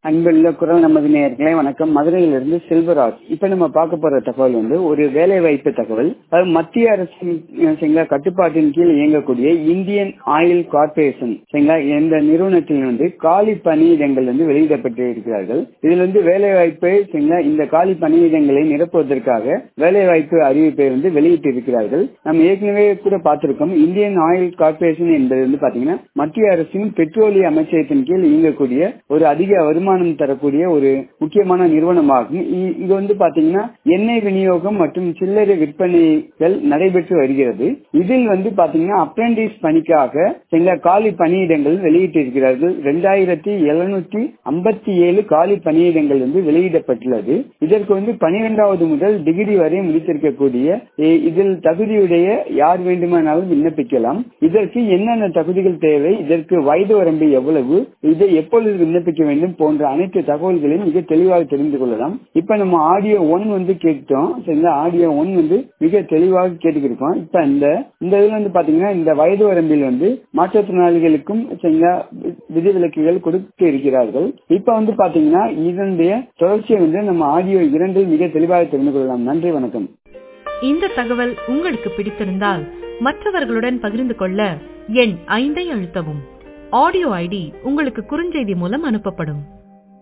அன்புள்ள குரல் நமது நேயர்களே வணக்கம் மதுரையிலிருந்து செல்வராஜ் இப்ப நம்ம பார்க்க போற தகவல் வந்து ஒரு வேலை வாய்ப்பு தகவல் அது மத்திய அரசின் சரிங்களா கட்டுப்பாட்டின் கீழ் இயங்கக்கூடிய இந்தியன் ஆயில் கார்பரேஷன் சரிங்களா இந்த நிறுவனத்தில் வந்து காலி பணியிடங்கள் வந்து வெளியிடப்பட்டு இருக்கிறார்கள் இதுல வந்து வேலை வாய்ப்பு சரிங்களா இந்த காலி பணியிடங்களை நிரப்புவதற்காக வேலை வாய்ப்பு அறிவிப்பை வந்து வெளியிட்டு இருக்கிறார்கள் நம்ம ஏற்கனவே கூட பார்த்திருக்கோம் இந்தியன் ஆயில் கார்பரேஷன் என்பது வந்து பாத்தீங்கன்னா மத்திய அரசின் பெட்ரோலிய அமைச்சகத்தின் கீழ் இயங்கக்கூடிய ஒரு அதிக வருமானம் தரக்கூடிய ஒரு முக்கியமான நிறுவனமாகும் இ- இது வந்து பாத்தீங்கன்னா எண்ணெய் விநியோகம் மற்றும் சில்லறை விற்பனைகள் நடைபெற்று வருகிறது இதில் வந்து பாத்தீங்கன்னா அப்ரண்டிஸ் பணிக்காக சில காலி பணியிடங்கள் வெளியிட்டிருக்கிறார்கள் ரெண்டாயிரத்தி எழுநூத்தி ஐம்பத்தி ஏழு காலி பணியிடங்கள் வந்து வெளியிடப்பட்டுள்ளது இதற்கு வந்து பனிரெண்டாவது முதல் டிகிரி வரை முடித்திருக்கக்கூடிய இ- இதில் தகுதியுடைய யார் வேண்டுமானாலும் விண்ணப்பிக்கலாம் இதற்கு என்னென்ன தகுதிகள் தேவை இதற்கு வயது வரம்பு எவ்வளவு இதை எப்பொழுது விண்ணப்பிக்க வேண்டும் போன்ற அனைத்து தகவல்களையும் மிக தெளிவாக தெரிந்து கொள்ளலாம் இப்ப நம்ம ஆடியோ ஒன் வந்து கேட்டோம் சரிங்களா ஆடியோ ஒன் வந்து மிக தெளிவாக கேட்டுக்கிருக்கோம் இப்ப இந்த இந்த இதுல வந்து பாத்தீங்கன்னா இந்த வயது வரம்பில் வந்து மாற்றுத்திறனாளிகளுக்கும் சரிங்களா வி- விதிவிலக்குகள் கொடுத்து இருக்கிறார்கள் இப்ப வந்து பாத்தீங்கன்னா இதனுடைய தொடர்ச்சியை வந்து நம்ம ஆடியோ இரண்டில் மிக தெளிவாக தெரிந்து கொள்ளலாம் நன்றி வணக்கம் இந்த தகவல் உங்களுக்கு பிடித்திருந்தால் மற்றவர்களுடன் பகிர்ந்து கொள்ள எண் ஐந்தை அழுத்தவும் ஆடியோ ஐடி உங்களுக்கு குறுஞ்செய்தி மூலம் அனுப்பப்படும்